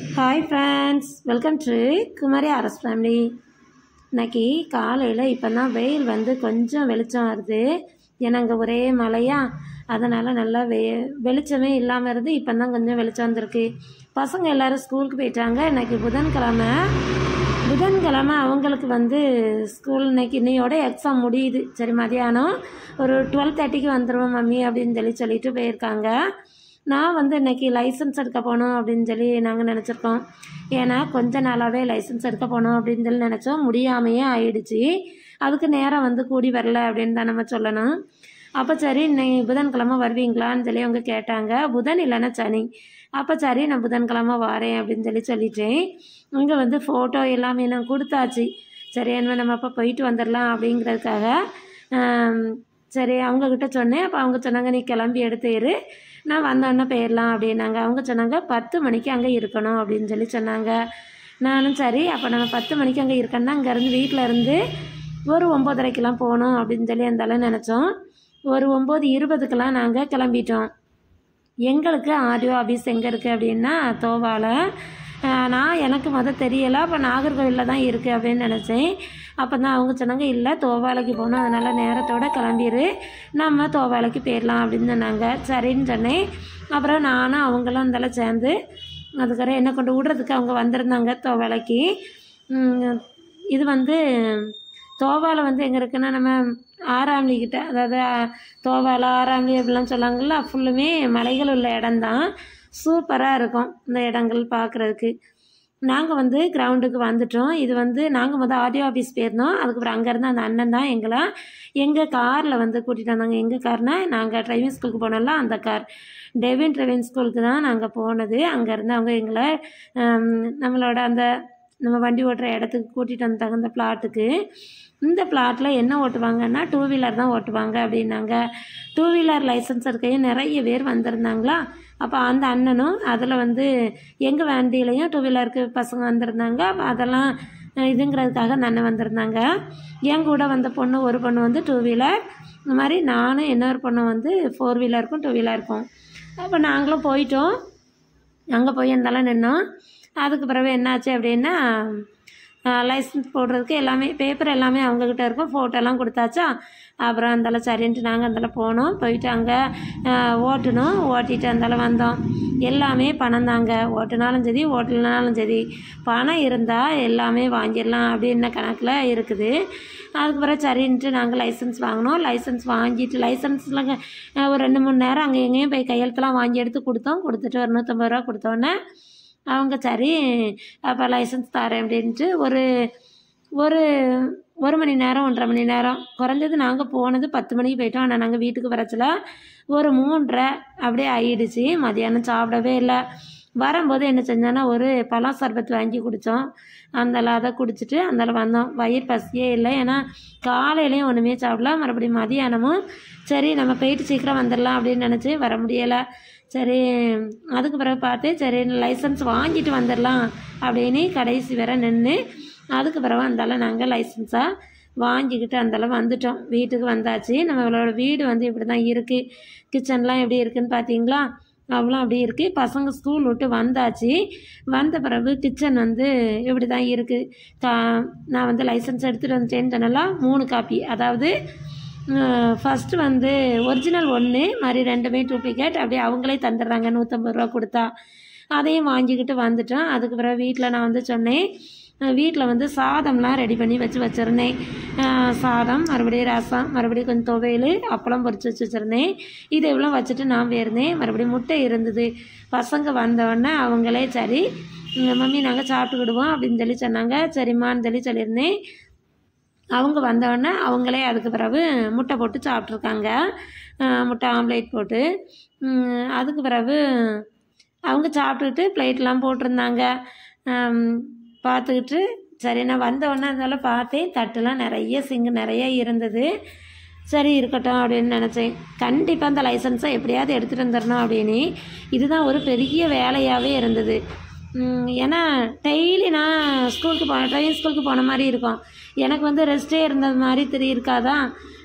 hi friends welcome to Kumari Aras family இன்னைக்கு காலையில் இப்போ தான் வெயில் வந்து கொஞ்சம் வெளிச்சம் வருது ஏன்னா அங்கே ஒரே மழையா அதனால் நல்லா வெ வெளிச்சமே இல்லாமல் இருந்து இப்போ தான் கொஞ்சம் வெளிச்சம் வந்திருக்கு பசங்க எல்லோரும் ஸ்கூலுக்கு போயிட்டாங்க இன்னைக்கு புதன்கிழமை புதன்கிழமை அவங்களுக்கு வந்து ஸ்கூல் இன்னைக்கு இன்னையோட எக்ஸாம் முடியுது சரி மதியானம் ஒரு டுவெல் தேர்ட்டிக்கு வந்துடுவோம் மம்மி அப்படின்னு சொல்லி சொல்லிட்டு போயிருக்காங்க நான் வந்து இன்னைக்கு லைசன்ஸ் எடுக்க போகணும் அப்படின்னு சொல்லி நாங்கள் நினச்சிருக்கோம் ஏன்னா கொஞ்ச நாளாகவே லைசன்ஸ் எடுக்க போகணும் அப்படின்னு சொல்லி நினச்சோம் முடியாமையே ஆயிடுச்சு அதுக்கு நேரம் வந்து கூடி வரல அப்படின்னு தான் நம்ம சொல்லணும் அப்போ சரி இன்னைக்கு புதன்கிழமை வருவீங்களான்னு சொல்லி அவங்க கேட்டாங்க புதன் இல்லைன்னா சனி அப்போ சரி நான் புதன்கிழமை வரேன் அப்படின்னு சொல்லி சொல்லிட்டேன் இங்கே வந்து ஃபோட்டோ எல்லாமே நான் கொடுத்தாச்சு சரி என்ன நம்ம அப்போ போயிட்டு வந்துடலாம் அப்படிங்கிறதுக்காக ஆம், சரி அவங்கக்கிட்ட சொன்னேன் அப்போ அவங்க சொன்னாங்க நீ கிளம்பி எடுத்து இரு நான் வந்தோடனே போயிடலாம் அப்படின்னாங்க அவங்க சொன்னாங்க பத்து மணிக்கு அங்கே இருக்கணும் அப்படின்னு சொல்லி சொன்னாங்க நானும் சரி அப்போ நம்ம பத்து மணிக்கு அங்கே இருக்கணும்னா அங்கேருந்து வீட்டில் இருந்து ஒரு ஒம்போதரைக்கெலாம் போகணும் அப்படின்னு சொல்லி அந்தாலும் நினச்சோம் ஒரு ஒம்பது இருபதுக்கெல்லாம் நாங்கள் கிளம்பிட்டோம் எங்களுக்கு ஆடியோ ஆஃபீஸ் எங்கே இருக்குது அப்படின்னா தோவால ஆஹ் நான் எனக்கு மொதல் தெரியலை அப்போ நாகர்கோவிலில் தான் இருக்குது அப்படின்னு நினச்சேன் அப்போ தான் அவங்க சொன்னாங்க இல்லை தோவாலைக்கு போகணும் அதனால் நேரத்தோட கிளம்பிடு நம்ம தோவாலைக்கு போயிடலாம் அப்படின்னு சொன்னாங்க சரின்னு சொன்னேன் அப்புறம் நானும் அவங்களும் அந்தெல்லாம் சேர்ந்து அதுக்கப்புறம் என்னை கொண்டு விடுறதுக்கு அவங்க வந்திருந்தாங்க தோவாலைக்கு உம், இது வந்து தோவாலை வந்து எங்கே இருக்குன்னா நம்ம ஆறாம்லி கிட்ட அதாவது அஹ், தோவாலை ஆறாம்லி அப்படிலாம் சொல்லாங்கல்ல ஃபுல்லுமே மலைகள் உள்ள இடம்தான் சூப்பராக இருக்கும் இந்த இடங்கள் பார்க்குறதுக்கு நாங்கள் வந்து கிரவுண்டுக்கு வந்துட்டோம் இது வந்து நாங்கள் முதல் ஆடியோ ஆஃபீஸ் போயிருந்தோம் அதுக்கப்புறம் அங்கேருந்து அந்த அண்ணன் தான் எங்களை எங்கள் காரில் வந்து கூட்டிகிட்டு வந்தாங்க எங்கள் கார்னால் நாங்கள் டிரைவிங் ஸ்கூலுக்கு போனோம்ல அந்த கார் டெவின் டிரைவிங் ஸ்கூலுக்கு தான் நாங்கள் போனது அங்கேருந்து அவங்க எங்களை ஹம், நம்மளோட அந்த நம்ம வண்டி ஓட்டுற இடத்துக்கு கூட்டிகிட்டு வந்தாங்க அந்த பிளாட்டுக்கு இந்த பிளாட்டில் என்ன ஓட்டுவாங்கன்னா டூ வீலர் தான் ஓட்டுவாங்க அப்படின்னாங்க டூ வீலர் லைசன்ஸ் இருக்கையும் நிறைய பேர் வந்திருந்தாங்களா அப்போ அந்த அண்ணனும் அதில் வந்து எங்கள் வண்டியிலையும் டூ வீலருக்கு பசங்க வந்திருந்தாங்க அப்போ அதெல்லாம் அஹ், இதுங்கிறதுக்காக அந்த அண்ணன் வந்திருந்தாங்க என் கூட வந்த பொண்ணு ஒரு பொண்ணு வந்து டூ வீலர் இந்த மாதிரி நானும் இன்னொரு பொண்ணு வந்து ஃபோர் வீலருக்கும் டூ வீலருக்கும் அப்போ நாங்களும் போயிட்டோம் அங்கே போய் இருந்தாலும் நின்னோம் அதுக்கு பிறகு என்னாச்சு அப்படின்னா லைசன்ஸ் போடுறதுக்கு எல்லாமே பேப்பர் எல்லாமே அவங்கக்கிட்ட இருக்கும் ஃபோட்டோலாம் கொடுத்தாச்சா அப்புறம் அந்தால சரின்ட்டு நாங்கள் அந்தால போனோம் போயிட்டு அங்கே ஓட்டணும் ஓட்டிட்டு அந்தால வந்தோம் எல்லாமே பணம் தாங்க ஓட்டுனாலும் சரி ஓட்டலனாலும் சரி பணம் இருந்தால் எல்லாமே வாங்கிடலாம் அப்படின்ன கணக்கில் இருக்குது அதுக்கு பிறகு சரின்ட்டு நாங்கள் லைசன்ஸ் வாங்கினோம் லைசன்ஸ் வாங்கிட்டு லைசன்ஸ்லாம் ஒரு ரெண்டு மூணு நேரம் அங்கே எங்கேயும் போய் கையெழுத்தெல்லாம் வாங்கி எடுத்து கொடுத்தோம் கொடுத்துட்டு ஒரு நூற்றம்பது ரூபா கொடுத்தோன்னே அவங்க சரி அப்போ லைசன்ஸ் தரேன் அப்படின்ட்டு ஒரு ஒரு ஒரு மணி நேரம் ஒன்றரை மணி நேரம் குறைஞ்சது நாங்கள் போனது பத்து மணிக்கு போயிட்டோம் ஆனால் நாங்கள் வீட்டுக்கு வரச்சில ஒரு மூன்றரை அப்படியே ஆயிடுச்சு மதியானம் சாப்பிடவே இல்லை வரும்போது என்ன செஞ்சோன்னா ஒரு பழம் சர்பத் வாங்கி குடித்தோம் அந்தால அதை குடிச்சிட்டு அந்தால வந்தோம் வயிறு பசியே இல்லை ஏன்னா காலையிலையும் ஒன்றுமே சாப்பிடல மறுபடியும் மதியானமும் சரி நம்ம போயிட்டு சீக்கிரம் வந்துடலாம் அப்படின்னு நினச்சி வர முடியலை சரி அதுக்கு பிறகு பார்த்து சரி லைசன்ஸ் வாங்கிட்டு வந்துடலாம் அப்படின்னு கடைசி வரை நின்று அதுக்கு பிறகு அந்தால நாங்கள் லைசன்ஸாக வாங்கிக்கிட்டு அந்தால வந்துட்டோம் வீட்டுக்கு வந்தாச்சு நம்மளோட வீடு வந்து இப்படி தான் இருக்குது கிச்சன்லாம் எப்படி இருக்குன்னு பார்த்தீங்களா அவ்வளோ அப்படி இருக்குது பசங்க ஸ்கூல் விட்டு வந்தாச்சு வந்த பிறகு கிச்சன் வந்து இப்படி தான் இருக்குது கா நான் வந்து லைசன்ஸ் எடுத்துகிட்டு வந்துட்டேன்னு சொன்னலாம் மூணு காப்பி அதாவது ஃபஸ்ட்டு வந்து ஒரிஜினல் ஒன்று மாதிரி ரெண்டுமே டூப்ளிகேட் அப்படியே அவங்களே தந்துடுறாங்க நூற்றம்பது ரூபா கொடுத்தா அதையும் வாங்கிக்கிட்டு வந்துட்டோம் அதுக்கு பிறகு வீட்டில் நான் வந்து சொன்னேன் வீட்டில் வந்து சாதம்லாம் ரெடி பண்ணி வச்சு வச்சுருந்தேன் அஹ் சாதம் மறுபடியும் ரசம் மறுபடியும் கொஞ்சம் துவையல் அப்பளம் பொரிச்சு வச்சு வச்சுருந்தேன் இது இவ்வளோ வச்சுட்டு நான் போயிருந்தேன் மறுபடியும் முட்டை இருந்தது பசங்க வந்தோடனே அவங்களே சரி "உம், மம்மி நாங்கள் சாப்பிட்டுக்கிடுவோம் அப்படின்னு சொல்லி சொன்னாங்க சரிம்மான்னு சொல்லி சொல்லியிருந்தேன் அவங்க வந்தோடனே அவங்களே அதுக்கு பிறகு முட்டை போட்டு சாப்பிட்ருக்காங்க அஹ் முட்டை ஆம்லேட் போட்டு உம், அதுக்கு பிறகு அவங்க சாப்பிட்டுக்கிட்டு பிளேட்லாம் போட்டிருந்தாங்க ஹம், பார்த்துக்கிட்டு சரி நான் வந்தோடனே அதனால் பார்த்தேன் தட்டுலாம் நிறைய சிங்கு நிறைய இருந்தது சரி இருக்கட்டும் அப்படின்னு நினச்சேன் கண்டிப்பாக அந்த லைசன்ஸை எப்படியாவது எடுத்துகிட்டு வந்துடணும் அப்படின்னு இதுதான் ஒரு பெரிய வேலையாகவே இருந்தது உம், ஏன்னா டெய்லி நான் ஸ்கூலுக்கு போ ட்ரைவிங் ஸ்கூலுக்கு போன மாதிரி இருக்கும் எனக்கு வந்து ரெஸ்ட்டே இருந்தது மாதிரி தெரிய இருக்காதா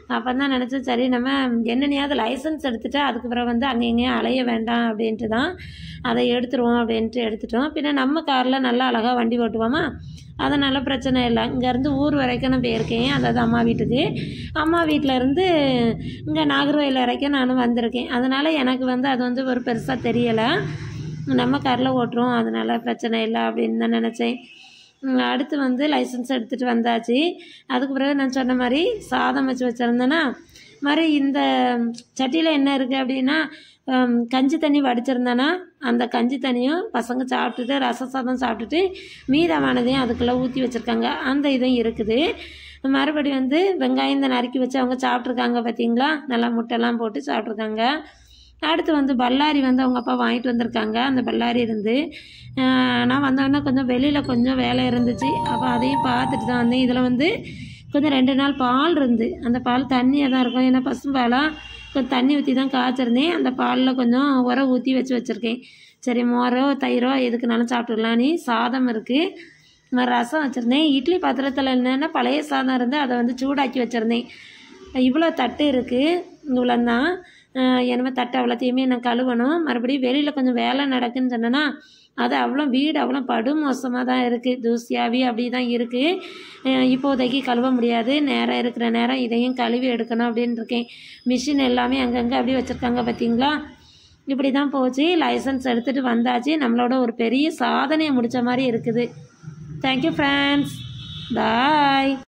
அப்போ தான் நினச்சேன் சரி நம்ம என்னென்னையாவது லைசன்ஸ் எடுத்துகிட்டு அதுக்கு பிறகு வந்து அங்கே இங்கேயும் அலைய வேண்டாம் அப்படின்ட்டு தான் அதை எடுத்துருவோம் அப்படின்ட்டு எடுத்துட்டோம் பின்ன நம்ம காரில் நல்லா அழகாக வண்டி ஓட்டுவோமா அதனால் பிரச்சனை இல்லை இங்கேருந்து ஊர் வரைக்கும் நான் போயிருக்கேன் அதாவது அம்மா வீட்டுக்கு அம்மா வீட்டில் இருந்து இங்கே நாகர்கோயில் வரைக்கும் நான் வந்திருக்கேன் அதனால் எனக்கு வந்து அது வந்து ஒரு பெருசாக தெரியலை நம்ம காரில் ஓட்டுறோம் அதனால் பிரச்சனை இல்லை அப்படின்னு தான் நினச்சேன் ம், அடுத்து வந்து லைசன்ஸ் எடுத்துகிட்டு வந்தாச்சு அதுக்கு பிறகு நான் சொன்ன மாதிரி சாதம் வச்சு வச்சுருந்தேன்னா மாதிரி இந்த சட்டியில் என்ன இருக்குது அப்படின்னா ஹம், கஞ்சி தண்ணி வடிச்சிருந்தேன்னா அந்த கஞ்சி தண்ணியும் பசங்க சாப்பிட்டுட்டு ரச சாதம் சாப்பிட்டுட்டு மீதமானதையும் அதுக்குள்ளே ஊற்றி வச்சுருக்காங்க அந்த இதுவும் இருக்குது மறுபடி வந்து வெங்காயம் இந்த நறுக்கி வச்சு அவங்க சாப்பிட்ருக்காங்க பார்த்தீங்களா நல்லா முட்டைலாம் போட்டு சாப்பிட்ருக்காங்க அடுத்து வந்து பல்லாரி வந்து அவங்க அப்பா வாங்கிட்டு வந்திருக்காங்க அந்த பல்லாரி இருந்து ஆஹ் நான் வந்தோடனே கொஞ்சம் வெளியில் கொஞ்சம் வேலை இருந்துச்சு அப்போ அதையும் பார்த்துட்டு தான் வந்தேன் இதில் வந்து கொஞ்சம் ரெண்டு நாள் பால் இருந்து அந்த பால் தண்ணியாக தான் இருக்கும் ஏன்னா பசும்பாலாக கொஞ்சம் தண்ணி ஊற்றி தான் காய்ச்சிருந்தேன் அந்த பாலில் கொஞ்சம் உரம் ஊற்றி வச்சு வச்சுருக்கேன் சரி மோரோ தயிரோ எதுக்குனாலும் சாப்பிட்டுக்கலான்னு சாதம் இருக்குது ரசம் வச்சுருந்தேன் இட்லி பாத்திரத்தில் என்னென்னா பழைய சாதம் இருந்து அதை வந்து சூடாக்கி வச்சுருந்தேன் இவ்வளோ தட்டு இருக்குது இவ்வளோ தான் என்னமோ தட்டு அவ்வளோத்தையுமே நான் கழுவணும் மறுபடியும் வெளியில் கொஞ்சம் வேலை நடக்குன்னு சொன்னேன்னா அது அவ்வளோ வீடு அவ்வளோ படு மோசமாக தான் இருக்குது தூசியாவி அப்படி தான் இருக்குது இப்போதைக்கு கழுவ முடியாது நேரம் இருக்கிற நேரம் இதையும் கழுவி எடுக்கணும் அப்படின்னு இருக்கேன் மிஷின் எல்லாமே அங்கங்கே அப்படி வச்சுருக்காங்க பார்த்தீங்களா இப்படி தான் போச்சு லைசன்ஸ் எடுத்துகிட்டு வந்தாச்சு நம்மளோட ஒரு பெரிய சாதனையை முடித்த மாதிரி இருக்குது தேங்க்யூ ஃப்ரெண்ட்ஸ் பாய்